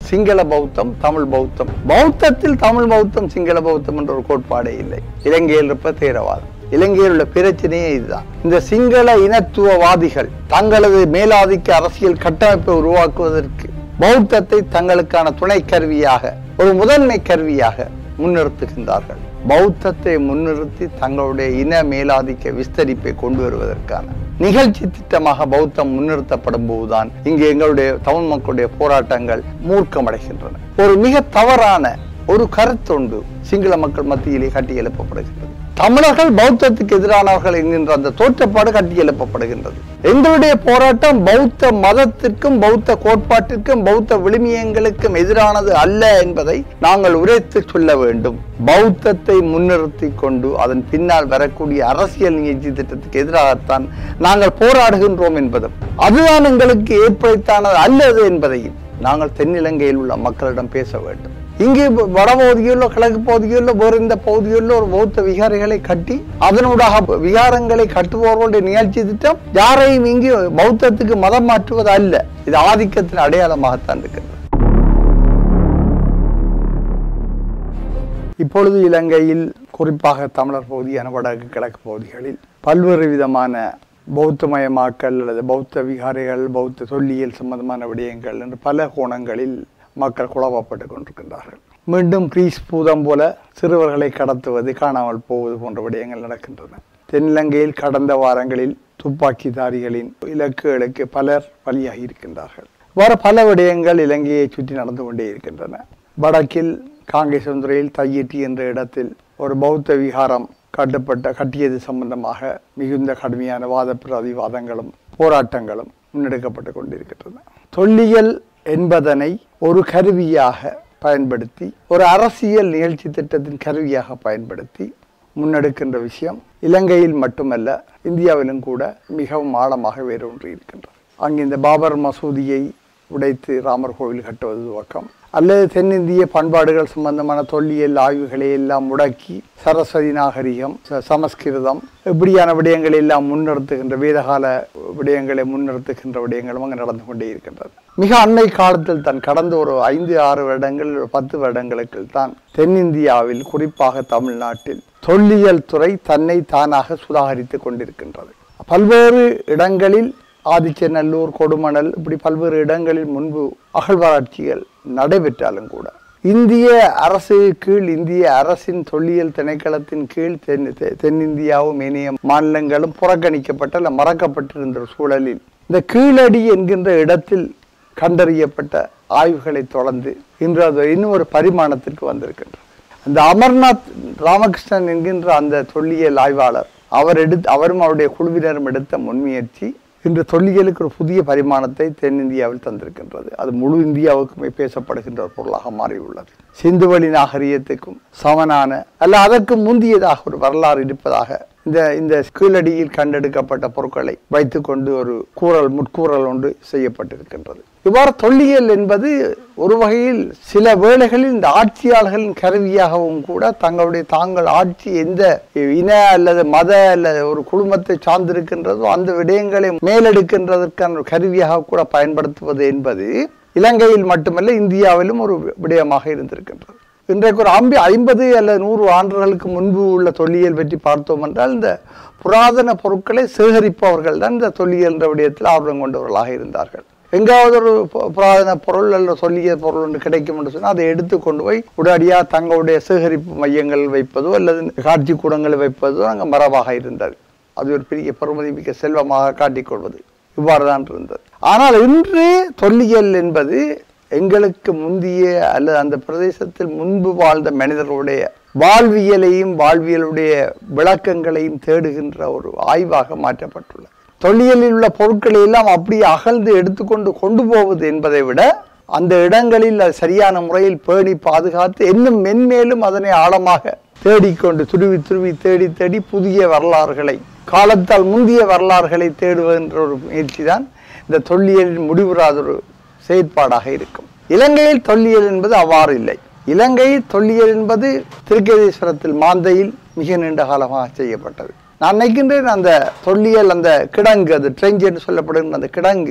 சிங்கள பௌத்தம் தமிழ் பௌத்தம் பௌத்தத்தில் தமிழ் பௌத்தம் சிங்கள பௌத்தம் என்ற ஒரு கோட்பாடே இல்லை இலங்கையில் இருப்ப தேரவாதம் இலங்கையில் உள்ள பிரச்சனையே இதுதான் இந்த சிங்கள இனத்துவவாதிகள் தங்களது மேலாதிக்க அரசியல் கட்டமைப்பை உருவாக்குவதற்கு பௌத்தத்தை தங்களுக்கான துணை கருவியாக ஒரு முதன்மை கருவியாக முன்னிறுத்துகின்றார்கள் பௌத்தத்தை முன்னிறுத்தி தங்களுடைய இன மேலாதிக்க விஸ்தரிப்பை கொண்டு வருவதற்கான நிகழ்ச்சி திட்டமாக பௌத்தம் முன்னிறுத்தப்படும் போதுதான் இங்கு எங்களுடைய தமிழ் மக்களுடைய போராட்டங்கள் மூர்க்கமடைகின்றன ஒரு மிக தவறான ஒரு கருத்தொண்டு சிங்கள மக்கள் மத்தியிலே கட்டி எழுப்பப்படுகின்றது தமிழர்கள் பௌத்தத்துக்கு எதிரானவர்கள் என்கின்ற அந்த தோற்றப்பாடு கட்டி எழுப்பப்படுகின்றது எங்களுடைய போராட்டம் பௌத்த மதத்திற்கும் பௌத்த கோட்பாட்டிற்கும் பௌத்த விழுமியங்களுக்கும் எதிரானது அல்ல என்பதை நாங்கள் உரைத்து சொல்ல வேண்டும் பௌத்தத்தை முன்னிறுத்தி கொண்டு அதன் பின்னால் வரக்கூடிய அரசியல் நிகழ்ச்சி திட்டத்துக்கு எதிராகத்தான் நாங்கள் போராடுகின்றோம் என்பதும் அதுதான் எங்களுக்கு ஏற்படுத்தானது அல்லது என்பதையும் நாங்கள் தென்னிலங்கையில் உள்ள மக்களிடம் பேச வேண்டும் இங்கு வட பகுதிகளிலோ கிழக்கு பகுதிகளிலோ வேறு இந்த பகுதிகளிலோ ஒரு பௌத்த விகாரைகளை கட்டி அதனூடாக விகாரங்களை கட்டுபவர்களுடைய நிகழ்ச்சி திட்டம் யாரையும் இங்கு பௌத்தத்துக்கு மதம் மாற்றுவது அல்ல இது ஆதிக்கத்தின் அடையாளமாகத்தான் இருக்கின்றது இப்பொழுது இலங்கையில் குறிப்பாக தமிழர் பகுதியான வடக்கு கிழக்கு பகுதிகளில் பல்வேறு விதமான பௌத்தமயமாக்கல் அல்லது பௌத்த விகாரைகள் பௌத்த தொல்லியல் சம்பந்தமான விடயங்கள் என்று பல கோணங்களில் மக்கள் குழப்பப்பட்டு கொண்டிருக்கின்றார்கள் மீண்டும் கிரீஸ் பூதம் போல சிறுவர்களை கடத்துவது காணாமல் போவது போன்ற விடயங்கள் நடக்கின்றன தென்னிலங்கையில் கடந்த வாரங்களில் துப்பாக்கிதாரிகளின் இலக்குகளுக்கு பலர் பலியாகி இருக்கின்றார்கள் வேறு பல விடயங்கள் இலங்கையை சுற்றி நடந்து கொண்டே இருக்கின்றன வடக்கில் காங்கேசந்துறையில் தையிட்டி என்ற இடத்தில் ஒரு பௌத்த விகாரம் கட்டப்பட்ட கட்டியது சம்பந்தமாக மிகுந்த கடுமையான வாத பிரதிவாதங்களும் போராட்டங்களும் முன்னெடுக்கப்பட்டு கொண்டிருக்கின்றன தொல்லியல் என்பதனை ஒரு கருவியாக பயன்படுத்தி ஒரு அரசியல் நிகழ்ச்சி திட்டத்தின் கருவியாக பயன்படுத்தி முன்னெடுக்கின்ற விஷயம் இலங்கையில் மட்டுமல்ல இந்தியாவிலும் கூட மிகவும் ஆழமாக வேரூன்றி இருக்கின்றது அங்கு இந்த பாபர் மசூதியை உடைத்து ராமர் கோவில் கட்டுவது துவக்கம் அல்லது தென்னிந்திய பண்பாடுகள் சம்பந்தமான தொல்லியல் ஆய்வுகளை எல்லாம் முடக்கி சரஸ்வதி நாகரிகம் ச- சமஸ்கிருதம் இப்படியான விடயங்களை எல்லாம் முன்னிறுத்துகின்ற வேதகால விடயங்களை முன்னிறுத்துகின்ற விடயங்களும் அங்கு நடந்து கொண்டே இருக்கின்றது மிக அண்மை காலத்தில் தான் கடந்த ஒரு ஐந்து ஆறு வருடங்கள் ஒரு பத்து வருடங்களுக்கு தான் தென்னிந்தியாவில் குறிப்பாக தமிழ்நாட்டில் தொல்லியல் துறை தன்னை தானாக சுதாகரித்துக் கொண்டிருக்கின்றது பல்வேறு இடங்களில் ஆதிச்சநல்லூர் கொடுமணல் இப்படி பல்வேறு இடங்களில் முன்பு அகழ்வாராய்ச்சிகள் நடைபெற்றாலும் கூட இந்திய அரசு கீழ் இந்திய அரசின் தொல்லியல் திணைக்களத்தின் கீழ் தென் தெ- தென்னிந்தியாவும் ஏனைய மாநிலங்களும் புறக்கணிக்கப்பட்ட அல்ல மறக்கப்பட்டிருந்த ஒரு சூழலில் இந்த கீழடி என்கின்ற இடத்தில் கண்டறியப்பட்ட ஆய்வுகளை தொடர்ந்து இன்று அது இன்னும் ஒரு பரிமாணத்திற்கு வந்திருக்கின்றது அந்த அமர்நாத் ராமகிருஷ்ணன் என்கின்ற அந்த தொல்லியல் ஆய்வாளர் அவர் எடுத்து அவரும் அவருடைய குழுவினரும் எடுத்த முன்முயற்சி இன்று தொல்லியலுக்கு ஒரு புதிய பரிமாணத்தை தென்னிந்தியாவில் தந்திருக்கின்றது அது முழு இந்தியாவுக்குமே பேசப்படுகின்ற ஒரு பொருளாக மாறியுள்ளது சிந்துவெளி நாகரிகத்துக்கும் சமனான அல்ல அதற்கு முந்தியதாக ஒரு வரலாறு இருப்பதாக இந்த இந்த கீழடியில் கண்டெடுக்கப்பட்ட பொருட்களை வைத்துக்கொண்டு ஒரு கூறல் முட்கூறல் ஒன்று செய்யப்பட்டிருக்கின்றது இவ்வாறு தொல்லியல் என்பது ஒரு வகையில் சில வேளைகளில் இந்த ஆட்சியாளர்களின் கருவியாகவும் கூட தங்களுடைய தாங்கள் ஆட்சி எந்த இன அல்லது மத அல்லது ஒரு குடும்பத்தை சார்ந்திருக்கின்றதோ அந்த விடயங்களை மேலெடுக்கின்றதற்கான ஒரு கருவியாக கூட பயன்படுத்துவது என்பது இலங்கையில் மட்டுமல்ல இந்தியாவிலும் ஒரு விடயமாக இருந்திருக்கின்றது இன்றைக்கு ஒரு அம்பி ஐம்பது அல்லது நூறு ஆண்டுகளுக்கு முன்பு உள்ள தொல்லியல் பற்றி பார்த்தோம் என்றால் இந்த புராதன பொருட்களை சேகரிப்பவர்கள் தான் இந்த தொல்லியல் என்ற விடயத்தில் ஆர்வம் கொண்டவர்களாக இருந்தார்கள் எங்காவது ஒரு பு- புராதன பொருள் அல்லது சொல்லிய பொருள் ஒன்று கிடைக்கும் என்று சொன்னால் அதை எடுத்து கொண்டு போய் உடனடியாக தங்களுடைய சேகரிப்பு மையங்கள் வைப்பதோ அல்லது காட்சி கூடங்களை வைப்பதோ அங்கே மரபாக இருந்தது அது ஒரு பெரிய பெருமதி மிக்க செல்வமாக காட்டிக்கொள்வது இவ்வாறு தான் இருந்தது ஆனால் இன்று தொல்லியல் என்பது எங்களுக்கு முந்திய அல்லது அந்த பிரதேசத்தில் முன்பு வாழ்ந்த மனிதர்களுடைய வாழ்வியலையும் வாழ்வியலுடைய விளக்கங்களையும் தேடுகின்ற ஒரு ஆய்வாக மாற்றப்பட்டுள்ளது தொல்லியலில் உள்ள பொருட்களை எல்லாம் அப்படியே அகழ்ந்து எடுத்துக்கொண்டு கொண்டு போவது என்பதை விட அந்த இடங்களில் அது சரியான முறையில் பேணி பாதுகாத்து இன்னும் மென்மேலும் அதனை ஆழமாக தேடிக்கொண்டு துருவி துருவி தேடி தேடி புதிய வரலாறுகளை காலத்தால் முந்திய வரலாறுகளை தேடுவதென்ற ஒரு முயற்சி தான் இந்த தொல்லியலின் முடிவுறாத ஒரு செயற்பாடாக இருக்கும் இலங்கையில் தொல்லியல் என்பது அவ்வாறு இல்லை இலங்கையில் தொல்லியல் என்பது திருக்கேதீஸ்வரத்தில் மாந்தையில் மிக நீண்ட காலமாக செய்யப்பட்டது நான் நினைக்கின்றேன் அந்த தொல்லியல் அந்த கிடங்கு அது ட்ரெஞ்ச் என்று சொல்லப்படுகின்ற அந்த கிடங்கு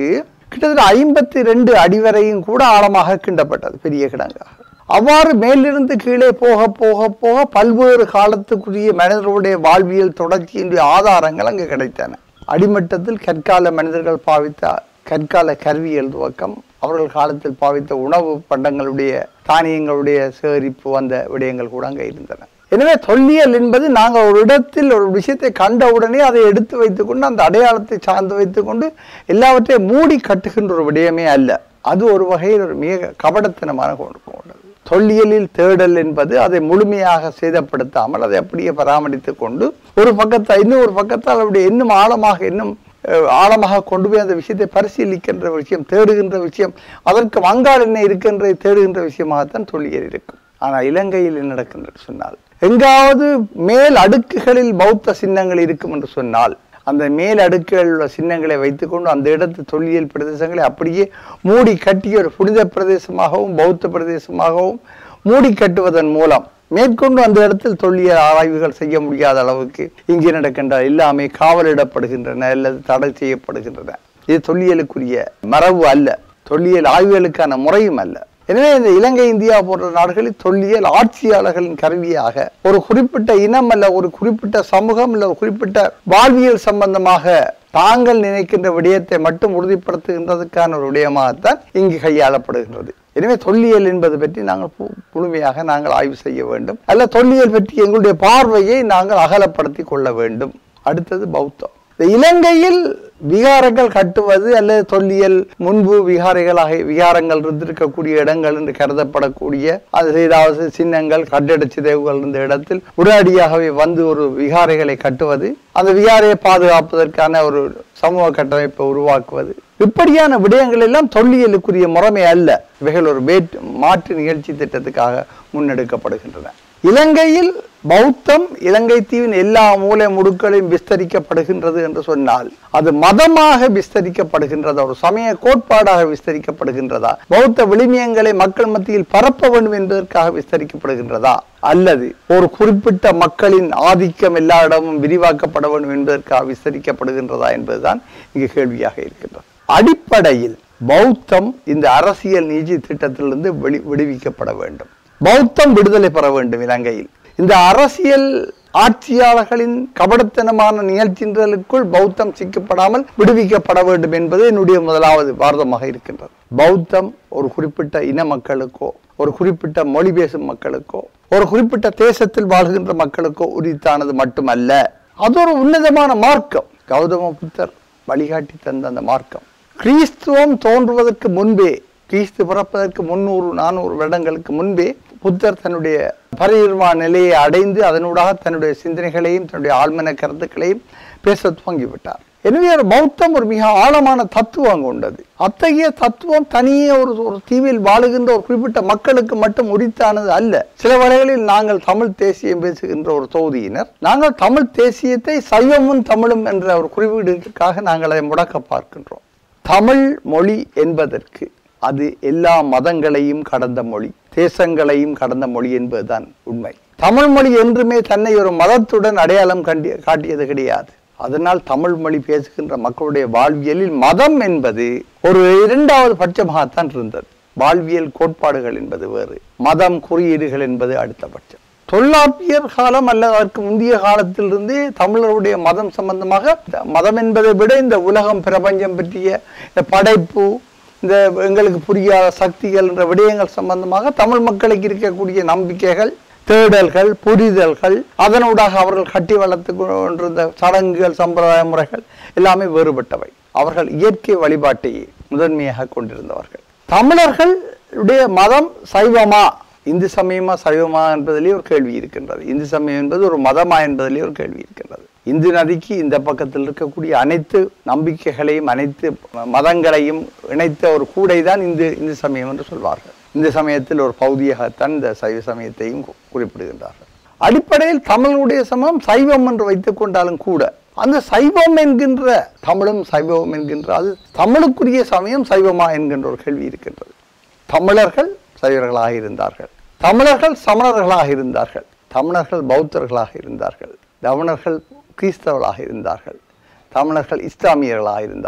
கிட்டத்தட்ட ஐம்பத்தி ரெண்டு அடி வரையும் கூட ஆழமாக கிண்டப்பட்டது பெரிய கிடங்காக அவ்வாறு மேலிருந்து கீழே போக போக போக பல்வேறு காலத்துக்குரிய மனிதர்களுடைய வாழ்வியல் தொடர்ச்சியினுடைய ஆதாரங்கள் அங்கு கிடைத்தன அடிமட்டத்தில் கற்கால மனிதர்கள் பாவித்த கற்கால கருவியல் துவக்கம் அவர்கள் காலத்தில் பாவித்த உணவு பண்டங்களுடைய தானியங்களுடைய சேகரிப்பு வந்த விடயங்கள் கூட அங்கே இருந்தன எனவே தொல்லியல் என்பது நாங்கள் ஒரு இடத்தில் ஒரு விஷயத்தை கண்டவுடனே அதை எடுத்து வைத்துக்கொண்டு அந்த அடையாளத்தை சார்ந்து வைத்துக்கொண்டு எல்லாவற்றையும் மூடி கட்டுகின்ற ஒரு விடயமே அல்ல அது ஒரு வகையில் ஒரு மிக கபடத்தனமான கொண்டு கொண்டது தொல்லியலில் தேடல் என்பது அதை முழுமையாக சேதப்படுத்தாமல் அதை அப்படியே பராமரித்துக் கொண்டு ஒரு பக்கத்தை இன்னும் ஒரு பக்கத்தால் அப்படி இன்னும் ஆழமாக இன்னும் அஹ், ஆழமாக கொண்டு போய் அந்த விஷயத்தை பரிசீலிக்கின்ற விஷயம் தேடுகின்ற விஷயம் அதற்கு வங்காள் என்ன இருக்கின்ற தேடுகின்ற விஷயமாகத்தான் தொல்லியல் இருக்கும் ஆனால் இலங்கையில் என்ன நடக்கின்றது சொன்னால் எங்காவது மேல் அடுக்குகளில் பௌத்த சின்னங்கள் இருக்கும் என்று சொன்னால் அந்த மேல் அடுக்குகளில் உள்ள சின்னங்களை வைத்துக்கொண்டு அந்த இடத்து தொல்லியல் பிரதேசங்களை அப்படியே மூடி கட்டிய ஒரு புனித பிரதேசமாகவும் பௌத்த பிரதேசமாகவும் மூடி கட்டுவதன் மூலம் மேற்கொண்டு அந்த இடத்தில் தொல்லியல் ஆராய்வுகள் செய்ய முடியாத அளவுக்கு இங்கே நடக்கின்ற எல்லாமே காவலிடப்படுகின்றன அல்லது தடை செய்யப்படுகின்றன இது தொல்லியலுக்குரிய மரபு அல்ல தொல்லியல் ஆய்வுகளுக்கான முறையும் அல்ல எனவே இந்த இலங்கை இந்தியா போன்ற நாடுகளில் தொல்லியல் ஆட்சியாளர்களின் கருவியாக ஒரு குறிப்பிட்ட இனம் அல்ல ஒரு குறிப்பிட்ட சமூகம் அல்ல ஒரு குறிப்பிட்ட வாழ்வியல் சம்பந்தமாக தாங்கள் நினைக்கின்ற விடயத்தை மட்டும் உறுதிப்படுத்துகின்றதுக்கான ஒரு விடயமாகத்தான் இங்கு கையாளப்படுகின்றது எனவே தொல்லியல் என்பது பற்றி நாங்கள் பு- முழுமையாக நாங்கள் ஆய்வு செய்ய வேண்டும் அல்ல தொல்லியல் பற்றி எங்களுடைய பார்வையை நாங்கள் அகலப்படுத்தி கொள்ள வேண்டும் அடுத்தது பௌத்தம் இந்த இலங்கையில் விகாரங்கள் கட்டுவது அல்லது தொல்லியல் முன்பு விகாரைகளாக விகாரங்கள் இருந்திருக்கக்கூடிய இடங்கள் என்று கருதப்படக்கூடிய அது ஏதாவது சின்னங்கள் கட்டிட சிதைவுகள் இருந்த இடத்தில் உடனடியாகவே வந்து ஒரு விகாரைகளை கட்டுவது அந்த விகாரையை பாதுகாப்பதற்கான ஒரு சமூக கட்டமைப்பை உருவாக்குவது இப்படியான விடயங்கள் எல்லாம் தொல்லியலுக்குரிய முறைமை அல்ல இவைகள் ஒரு வேட் மாற்று நிகழ்ச்சி திட்டத்துக்காக முன்னெடுக்கப்படுகின்றன இலங்கையில் பௌத்தம் இலங்கை தீவின் எல்லா மூலை முடுக்களையும் விஸ்தரிக்கப்படுகின்றது என்று சொன்னால் அது மதமாக விஸ்தரிக்கப்படுகின்றதா ஒரு சமய கோட்பாடாக விஸ்தரிக்கப்படுகின்றதா பௌத்த விளிமியங்களை மக்கள் மத்தியில் பரப்ப வேண்டும் என்பதற்காக விஸ்தரிக்கப்படுகின்றதா அல்லது ஒரு குறிப்பிட்ட மக்களின் ஆதிக்கம் எல்லா இடமும் விரிவாக்கப்பட வேண்டும் என்பதற்காக விஸ்தரிக்கப்படுகின்றதா என்பதுதான் இங்கு கேள்வியாக இருக்கின்றது அடிப்படையில் பௌத்தம் இந்த அரசியல் நீதி திட்டத்திலிருந்து வெளி விடுவிக்கப்பட வேண்டும் பௌத்தம் விடுதலை பெற வேண்டும் இலங்கையில் இந்த அரசியல் ஆட்சியாளர்களின் கபடத்தனமான நிகழ்ச்சிகளுக்குள் பௌத்தம் சிக்கப்படாமல் விடுவிக்கப்பட வேண்டும் என்பது என்னுடைய முதலாவது வார்த்தமாக இருக்கின்றது பௌத்தம் ஒரு குறிப்பிட்ட இன மக்களுக்கோ ஒரு குறிப்பிட்ட மொழி பேசும் மக்களுக்கோ ஒரு குறிப்பிட்ட தேசத்தில் வாழ்கின்ற மக்களுக்கோ உரித்தானது மட்டுமல்ல அது ஒரு உன்னதமான மார்க்கம் கௌதம புத்தர் வழிகாட்டி தந்த அந்த மார்க்கம் கிறிஸ்துவம் தோன்றுவதற்கு முன்பே கிறிஸ்து பிறப்பதற்கு முன்னூறு நானூறு வருடங்களுக்கு முன்பே புத்தர் தன்னுடைய பரிநிர்வாண நிலையை அடைந்து அதனூடாக தன்னுடைய சிந்தனைகளையும் தன்னுடைய ஆழ்மன கருத்துக்களையும் பேச துவங்கிவிட்டார் எனவே ஒரு பௌத்தம் ஒரு மிக ஆழமான தத்துவம் கொண்டது அத்தகைய தத்துவம் தனியே ஒரு ஒரு தீவில் வாழுகின்ற ஒரு குறிப்பிட்ட மக்களுக்கு மட்டும் உரித்தானது அல்ல சில வேளைகளில் நாங்கள் தமிழ் தேசியம் பேசுகின்ற ஒரு தொகுதியினர் நாங்கள் தமிழ் தேசியத்தை சைவமும் தமிழும் என்ற ஒரு குறியீடுக்காக நாங்கள் அதை முடக்க பார்க்கின்றோம் தமிழ் மொழி என்பதற்கு அது எல்லா மதங்களையும் கடந்த மொழி தேசங்களையும் கடந்த மொழி என்பதுதான் உண்மை தமிழ் மொழி என்றுமே தன்னை ஒரு மதத்துடன் அடையாளம் கண்டி காட்டியது கிடையாது அதனால் தமிழ் மொழி பேசுகின்ற மக்களுடைய வாழ்வியலில் மதம் என்பது ஒரு இரண்டாவது பட்சமாகத்தான் இருந்தது வாழ்வியல் கோட்பாடுகள் என்பது வேறு மதம் குறியீடுகள் என்பது அடுத்த பட்சம் தொல்லாப்பியர் காலம் அல்லது அதற்கு முந்தைய காலத்திலிருந்தே தமிழருடைய மதம் சம்பந்தமாக மதம் என்பதை விட இந்த உலகம் பிரபஞ்சம் பற்றிய இந்த படைப்பு இந்த எங்களுக்கு புரியாத சக்திகள் என்ற விடயங்கள் சம்பந்தமாக தமிழ் மக்களுக்கு இருக்கக்கூடிய நம்பிக்கைகள் தேடல்கள் புரிதல்கள் அதனூடாக அவர்கள் கட்டி வளர்த்து கொண்டிருந்த சடங்குகள் சம்பிரதாய முறைகள் எல்லாமே வேறுபட்டவை அவர்கள் இயற்கை வழிபாட்டை முதன்மையாக கொண்டிருந்தவர்கள் தமிழர்களுடைய மதம் சைவமா இந்து சமயமா சைவமா என்பதிலே ஒரு கேள்வி இருக்கின்றது இந்து சமயம் என்பது ஒரு மதமா என்பதிலே ஒரு கேள்வி இருக்கின்றது இந்து நதிக்கு இந்த பக்கத்தில் இருக்கக்கூடிய அனைத்து நம்பிக்கைகளையும் அனைத்து மதங்களையும் இணைத்த ஒரு கூடை தான் இந்து இந்து சமயம் என்று சொல்வார்கள் இந்த சமயத்தில் ஒரு பகுதியாகத்தான் இந்த சைவ சமயத்தையும் கு- குறிப்பிடுகின்றார்கள் அடிப்படையில் தமிழுடைய சமயம் சைவம் என்று வைத்துக் கொண்டாலும் கூட அந்த சைவம் என்கின்ற தமிழும் சைவம் என்கின்ற அது தமிழுக்குரிய சமயம் சைவமா என்கின்ற ஒரு கேள்வி இருக்கின்றது தமிழர்கள் சைவர்களாக இருந்தார்கள் தமிழர்கள் சமணர்களாக இருந்தார்கள் தமிழர்கள் பௌத்தர்களாக இருந்தார்கள் தமிழர்கள் கிறிஸ்தவர்களாக இருந்தார்கள் தமிழர்கள் இஸ்லாமியர்களாக இருந்தார்கள்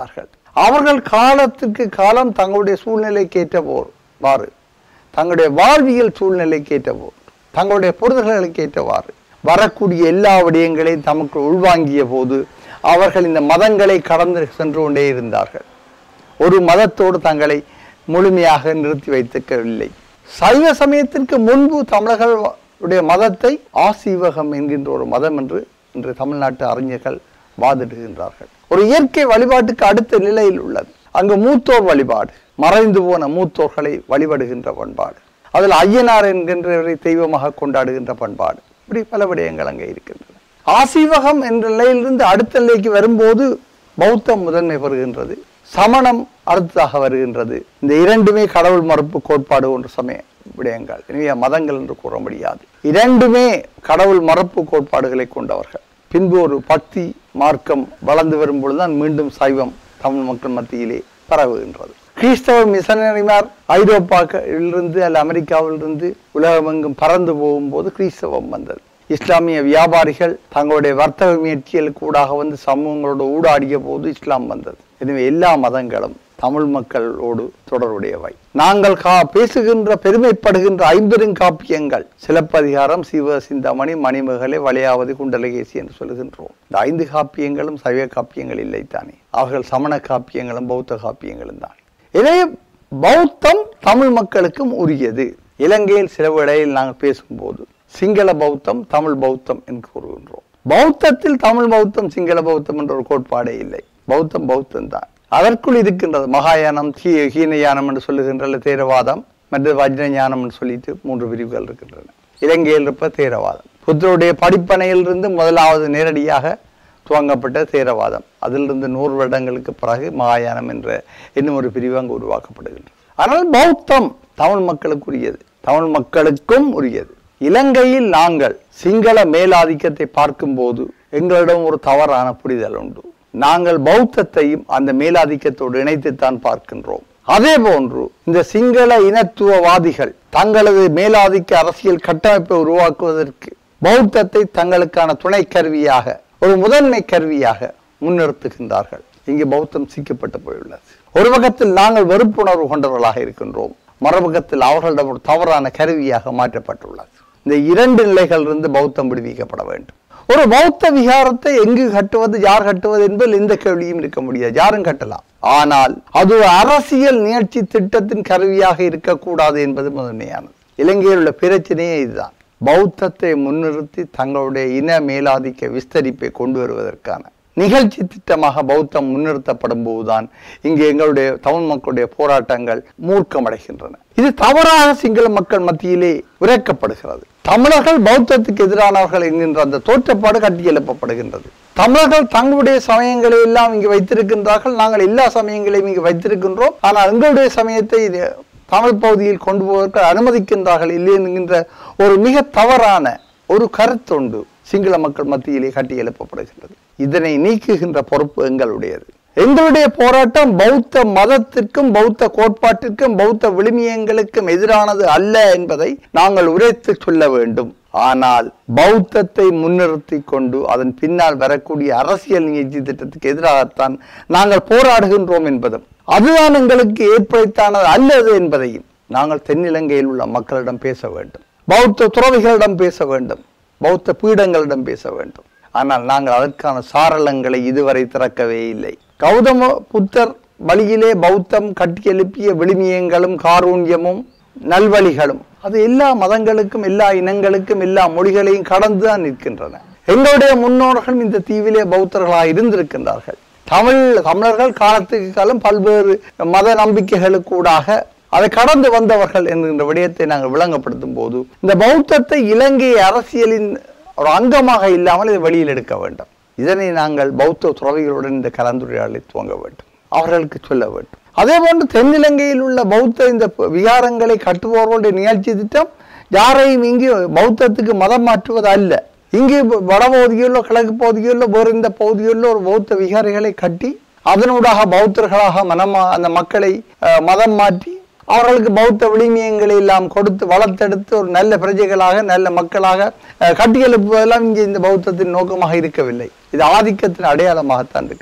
அவர்கள் காலத்துக்கு காலம் தங்களுடைய சூழ்நிலைக்கு ஏற்றவாறு தங்களுடைய வாழ்வியல் சூழ்நிலைக்கு ஏற்றவாறு தங்களுடைய புரிதல்களுக்கு ஏற்றவாறு வரக்கூடிய எல்லா விடயங்களையும் தமக்கு உள்வாங்கிய போது அவர்கள் இந்த மதங்களை கடந்து சென்று கொண்டே இருந்தார்கள் ஒரு மதத்தோடு தங்களை முழுமையாக நிறுத்தி வைத்திருக்கவில்லை சைவ சமயத்திற்கு முன்பு தமிழர்களுடைய மதத்தை ஆசீவகம் என்கின்ற ஒரு மதம் என்று இன்று தமிழ்நாட்டு அறிஞர்கள் வாதிடுகின்றார்கள் ஒரு இயற்கை வழிபாட்டுக்கு அடுத்த நிலையில் உள்ளது அங்கு மூத்தோர் வழிபாடு மறைந்து போன மூத்தோர்களை வழிபடுகின்ற பண்பாடு அதில் ஐயனார் என்கின்றவரை தெய்வமாக கொண்டாடுகின்ற பண்பாடு இப்படி பல விடயங்கள் அங்கே இருக்கின்றன ஆசீவகம் என்ற நிலையிலிருந்து அடுத்த நிலைக்கு வரும்போது பௌத்தம் முதன்மை பெறுகின்றது சமணம் அடுத்ததாக வருகின்றது இந்த இரண்டுமே கடவுள் மறுப்பு கோட்பாடு ஒன்று சமய விடயங்கள் எனவே மதங்கள் என்று கூற முடியாது இரண்டுமே கடவுள் மறுப்பு கோட்பாடுகளை கொண்டவர்கள் பின்பு ஒரு பக்தி மார்க்கம் வளர்ந்து வரும் பொழுதுதான் மீண்டும் சைவம் தமிழ் மக்கள் மத்தியிலே பரவுகின்றது கிறிஸ்தவ மிஷனரிமார் ஐரோப்பாவிலிருந்து அல்ல அமெரிக்காவிலிருந்து உலகமெங்கும் பறந்து போகும்போது கிறிஸ்தவம் வந்தது இஸ்லாமிய வியாபாரிகள் தங்களுடைய வர்த்தக முயற்சிகளுக்கு ஊடாக வந்து சமூகங்களோடு ஊடாடிய போது இஸ்லாம் வந்தது எனவே எல்லா மதங்களும் தமிழ் மக்களோடு தொடர்புடையவை நாங்கள் கா பேசுகின்ற பெருமைப்படுகின்ற ஐம்பெருங்காப்பியங்கள் சிலப்பதிகாரம் சிவ சிந்தாமணி மணிமகளே வளையாவதி குண்டலகேசி என்று சொல்லுகின்றோம் இந்த ஐந்து காப்பியங்களும் சைவ காப்பியங்கள் இல்லைத்தானே அவர்கள் சமண காப்பியங்களும் பௌத்த காப்பியங்களும் தான் எனவே பௌத்தம் தமிழ் மக்களுக்கும் உரியது இலங்கையில் சில இடையில் நாங்கள் பேசும்போது சிங்கள பௌத்தம் தமிழ் பௌத்தம் என்று கூறுகின்றோம் பௌத்தத்தில் தமிழ் பௌத்தம் சிங்கள பௌத்தம் என்ற ஒரு கோட்பாடே இல்லை பௌத்தம் பௌத்தம் தான் அதற்குள் இருக்கின்றது மகாயானம் ஹீ ஹீனயானம் என்று சொல்லுகின்ற தேரவாதம் மற்ற வஜ்ரஞானம் என்று சொல்லிட்டு மூன்று பிரிவுகள் இருக்கின்றன இலங்கையில் இருப்ப தேரவாதம் புத்தருடைய படிப்பனையிலிருந்து முதலாவது நேரடியாக துவங்கப்பட்ட தேரவாதம் அதிலிருந்து நூறு வருடங்களுக்கு பிறகு மகாயானம் என்ற இன்னும் ஒரு பிரிவு அங்கு உருவாக்கப்படுகின்றது ஆனால் பௌத்தம் தமிழ் மக்களுக்குரியது தமிழ் மக்களுக்கும் உரியது இலங்கையில் நாங்கள் சிங்கள மேலாதிக்கத்தை பார்க்கும்போது எங்களிடம் ஒரு தவறான புரிதல் உண்டு நாங்கள் பௌத்தத்தையும் அந்த மேலாதிக்கத்தோடு இணைத்துத்தான் பார்க்கின்றோம் அதே போன்று இந்த சிங்கள இனத்துவவாதிகள் தங்களது மேலாதிக்க அரசியல் கட்டமைப்பை உருவாக்குவதற்கு பௌத்தத்தை தங்களுக்கான துணை கருவியாக ஒரு முதன்மை கருவியாக முன்னிறுத்துகின்றார்கள் இங்கு பௌத்தம் சிக்கப்பட்டு போயுள்ளது ஒரு பக்கத்தில் நாங்கள் வெறுப்புணர்வு கொண்டவர்களாக இருக்கின்றோம் மறுபக்கத்தில் அவர்களிடம் ஒரு தவறான கருவியாக மாற்றப்பட்டுள்ளது இந்த இரண்டு நிலைகளிலிருந்து பௌத்தம் விடுவிக்கப்பட வேண்டும் ஒரு பௌத்த விகாரத்தை எங்கு கட்டுவது யார் கட்டுவது என்பதில் எந்த கேள்வியும் இருக்க முடியாது யாரும் கட்டலாம் ஆனால் அது ஒரு அரசியல் நிகழ்ச்சி திட்டத்தின் கருவியாக இருக்கக்கூடாது என்பது முதன்மையானது இலங்கையில் உள்ள பிரச்சனையே இதுதான் பௌத்தத்தை முன்னிறுத்தி தங்களுடைய இன மேலாதிக்க விஸ்தரிப்பை கொண்டு வருவதற்கான நிகழ்ச்சி திட்டமாக பௌத்தம் முன்னிறுத்தப்படும் போதுதான் இங்கு எங்களுடைய தமிழ் மக்களுடைய போராட்டங்கள் மூர்க்கமடைகின்றன இது தவறாக சிங்கள மக்கள் மத்தியிலே உரைக்கப்படுகிறது தமிழர்கள் பௌத்தத்துக்கு எதிரானவர்கள் என்கின்ற அந்த தோற்றப்பாடு கட்டி எழுப்பப்படுகின்றது தமிழர்கள் தங்களுடைய சமயங்களை எல்லாம் இங்கு வைத்திருக்கின்றார்கள் நாங்கள் எல்லா சமயங்களையும் இங்கு வைத்திருக்கின்றோம் ஆனால் எங்களுடைய சமயத்தை இது தமிழ் பகுதியில் கொண்டு போவதற்கு அனுமதிக்கின்றார்கள் இல்லை என்கின்ற ஒரு மிக தவறான ஒரு கருத்தொண்டு சிங்கள மக்கள் மத்தியிலே கட்டி எழுப்பப்படுகின்றது இதனை நீக்குகின்ற பொறுப்பு எங்களுடையது எங்களுடைய போராட்டம் பௌத்த மதத்திற்கும் பௌத்த கோட்பாட்டிற்கும் பௌத்த விழுமியங்களுக்கும் எதிரானது அல்ல என்பதை நாங்கள் உரைத்து சொல்ல வேண்டும் ஆனால் பௌத்தத்தை முன்னிறுத்தி கொண்டு அதன் பின்னால் வரக்கூடிய அரசியல் நிகழ்ச்சி திட்டத்துக்கு எதிராகத்தான் நாங்கள் போராடுகின்றோம் என்பதும் அதுதான் எங்களுக்கு ஏற்படுத்தானது அல்லது என்பதையும் நாங்கள் தென்னிலங்கையில் உள்ள மக்களிடம் பேச வேண்டும் பௌத்த துறவிகளிடம் பேச வேண்டும் பௌத்த பீடங்களிடம் பேச வேண்டும் ஆனால் நாங்கள் அதற்கான சாரளங்களை இதுவரை திறக்கவே இல்லை கௌதம புத்தர் வழியிலே பௌத்தம் கட்டியெழுப்பிய விழுமியங்களும் காரூண்யமும் நல்வழிகளும் அது எல்லா மதங்களுக்கும் எல்லா இனங்களுக்கும் எல்லா மொழிகளையும் கடந்துதான் நிற்கின்றன எங்களுடைய முன்னோர்கள் இந்த தீவிலே பௌத்தர்களாக இருந்திருக்கின்றார்கள் தமிழ் தமிழர்கள் காலத்துக்கு காலம் பல்வேறு மத நம்பிக்கைகளுக்கூடாக அதை கடந்து வந்தவர்கள் என்கின்ற விடயத்தை நாங்கள் விளங்கப்படுத்தும் போது இந்த பௌத்தத்தை இலங்கை அரசியலின் ஒரு அங்கமாக இல்லாமல் இதை வெளியில் எடுக்க வேண்டும் இதனை நாங்கள் பௌத்த துறவிகளுடன் இந்த கலந்துரையாடலை துவங்க வேண்டும் அவர்களுக்கு சொல்ல வேண்டும் அதே போன்று தென்னிலங்கையில் உள்ள பௌத்த இந்த விகாரங்களை கட்டுபவர்களுடைய நிகழ்ச்சி திட்டம் யாரையும் இங்கு பௌத்தத்துக்கு மதம் மாற்றுவது அல்ல இங்கு வட பகுதிகளிலோ கிழக்கு பகுதிகளிலோ வேறு இந்த பகுதிகளிலோ ஒரு பௌத்த விகாரிகளை கட்டி அதனூடாக பௌத்தர்களாக மனமா அந்த மக்களை அஹ், மதம் மாற்றி அவர்களுக்கு பௌத்த விழுமியங்களை எல்லாம் கொடுத்து வளர்த்தெடுத்து ஒரு நல்ல பிரஜைகளாக நல்ல மக்களாக அஹ், கட்டியெழுப்புவதெல்லாம் இங்கே இந்த பௌத்தத்தின் நோக்கமாக இருக்கவில்லை இது ஆதிக்கத்தின் அடையாளமாகத்தான் இருக்கின்றது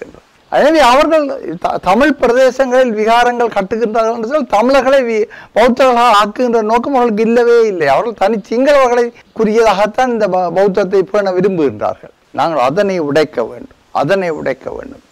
எனவே அவர்கள் த- தமிழ் பிரதேசங்களில் விகாரங்கள் கட்டுகின்றார்கள் என்று சொன்னால் தமிழர்களை வி- பௌத்தர்களாக ஆக்குகின்ற நோக்கம் அவர்களுக்கு இல்லவே இல்லை அவர்கள் தனி சிங்களவர்களை குறியதாகத்தான் இந்த ப- பௌத்தத்தை பேண விரும்புகின்றார்கள் நாங்கள் அதனை உடைக்க வேண்டும் அதனை உடைக்க வேண்டும்